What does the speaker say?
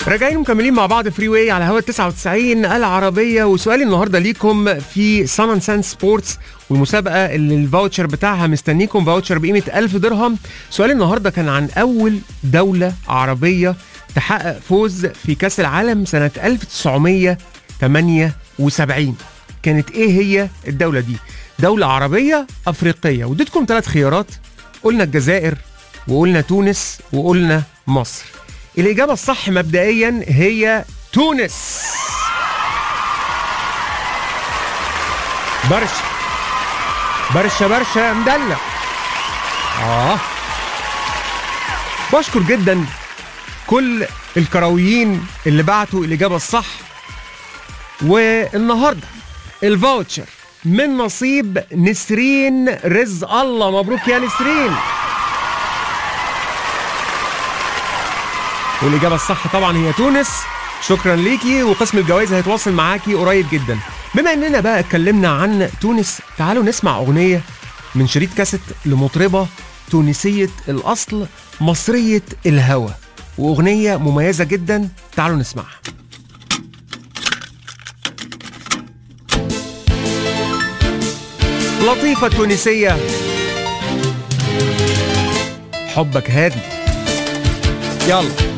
راجعين مكملين مع بعض فري واي على هوا 99 العربيه وسؤالي النهارده ليكم في سان سان سبورتس والمسابقه اللي الفاوتشر بتاعها مستنيكم فاوتشر بقيمه 1000 درهم سؤالي النهارده كان عن اول دوله عربيه تحقق فوز في كاس العالم سنه 1978 كانت ايه هي الدوله دي دوله عربيه افريقيه واديتكم ثلاث خيارات قلنا الجزائر وقلنا تونس وقلنا مصر الإجابة الصح مبدئيا هي تونس برشا برشا برشا مدلع آه بشكر جدا كل الكرويين اللي بعتوا الإجابة الصح والنهاردة الفاوتشر من نصيب نسرين رزق الله مبروك يا نسرين والإجابة الصح طبعا هي تونس شكرا ليكي وقسم الجوائز هيتواصل معاكي قريب جدا بما اننا بقى اتكلمنا عن تونس تعالوا نسمع اغنية من شريط كاسيت لمطربة تونسية الأصل مصرية الهوى وأغنية مميزة جدا تعالوا نسمعها لطيفة تونسية حبك هادي يلا